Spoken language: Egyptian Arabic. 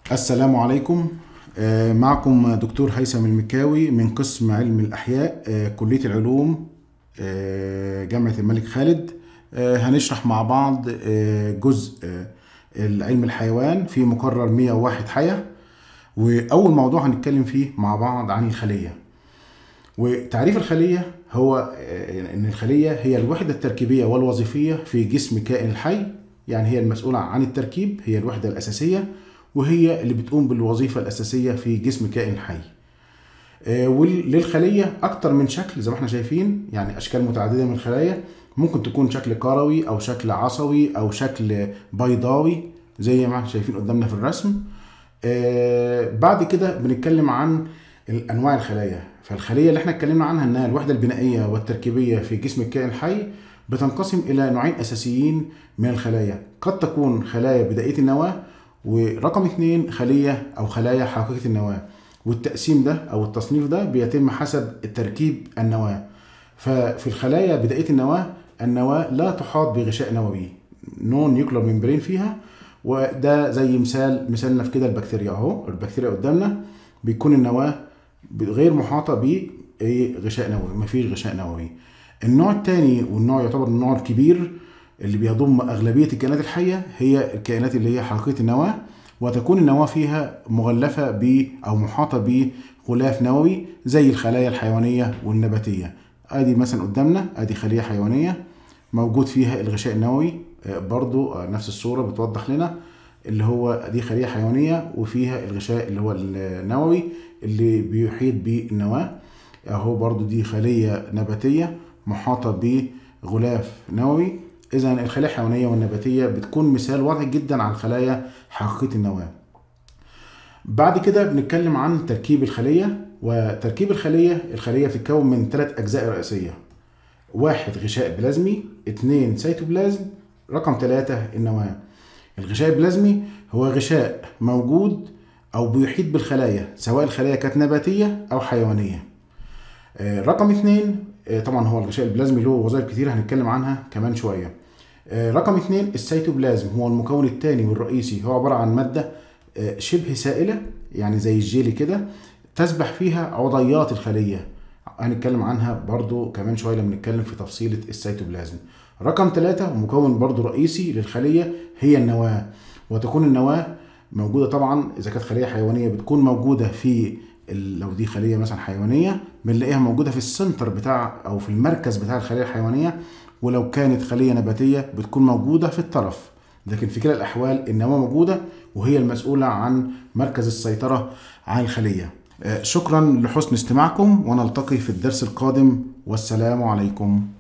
السلام عليكم آه، معكم دكتور هيثم المكاوي من قسم علم الأحياء آه، كلية العلوم آه، جامعة الملك خالد آه، هنشرح مع بعض آه، جزء آه، علم الحيوان في مقرر 101 حياة وأول موضوع هنتكلم فيه مع بعض عن الخلية وتعريف الخلية هو آه، إن الخلية هي الوحدة التركيبية والوظيفية في جسم كائن الحي يعني هي المسؤولة عن التركيب هي الوحدة الأساسية وهي اللي بتقوم بالوظيفة الأساسية في جسم كائن حي آه، وللخلية أكتر من شكل زي ما احنا شايفين يعني أشكال متعددة من الخلايا ممكن تكون شكل كروي أو شكل عصوي أو شكل بيضاوي زي ما احنا شايفين قدامنا في الرسم آه، بعد كده بنتكلم عن انواع الخلايا فالخليه اللي احنا اتكلمنا عنها انها الوحده البنائيه والتركيبيه في جسم الكائن الحي بتنقسم الى نوعين اساسيين من الخلايا قد تكون خلايا بدائيه النواه ورقم اثنين خليه او خلايا حقيقه النواه والتقسيم ده او التصنيف ده بيتم حسب تركيب النواه ففي الخلايا بدائيه النواه النواه لا تحاط بغشاء نووي نون نيوكلر ممبرين فيها وده زي مثال مثالنا في كده البكتيريا اهو البكتيريا قدامنا بيكون النواه غير محاطه بغشاء نووي مفيش غشاء نووي النوع الثاني والنوع يعتبر النوع الكبير اللي بيضم اغلبيه الكائنات الحيه هي الكائنات اللي هي حقيقيه النواه وتكون النواه فيها مغلفه ب او محاطه بغلاف نووي زي الخلايا الحيوانيه والنباتيه ادي مثلا قدامنا ادي خليه حيوانيه موجود فيها الغشاء النووي آه، برضو آه، نفس الصوره بتوضح لنا اللي هو دي خليه حيوانيه وفيها الغشاء اللي هو النووي اللي بيحيط بالنواه اهو برضو دي خليه نباتيه محاطه بغلاف نووي اذا الخلايا الحيوانيه والنباتيه بتكون مثال واضح جدا عن خلايا حقيقيه النواه بعد كده بنتكلم عن تركيب الخليه وتركيب الخليه الخليه بتتكون من ثلاث اجزاء رئيسيه واحد غشاء بلازمي اثنين سيتوبلازم رقم ثلاثة النواة الغشاء البلازمي هو غشاء موجود او بيحيط بالخلايا سواء الخلايا كانت نباتيه او حيوانيه آه، رقم اثنين آه، طبعا هو الغشاء البلازمي له وظائف كتير هنتكلم عنها كمان شويه آه، رقم اثنين السيتوبلازم هو المكون الثاني والرئيسي هو عباره عن ماده آه، شبه سائله يعني زي الجيلي كده تسبح فيها عضيات الخليه هنتكلم عنها برضو كمان شويه لما نتكلم في تفصيله السيتوبلازم رقم ثلاثة ومكون برضو رئيسي للخليه هي النواه وتكون النواه موجوده طبعا اذا كانت خليه حيوانيه بتكون موجوده في ال- لو دي خليه مثلا حيوانيه بنلاقيها موجوده في السنتر بتاع او في المركز بتاع الخليه الحيوانيه ولو كانت خليه نباتيه بتكون موجوده في الطرف لكن في كلا الاحوال النواه موجوده وهي المسؤوله عن مركز السيطره على الخليه آه، شكرا لحسن استماعكم ونلتقي في الدرس القادم والسلام عليكم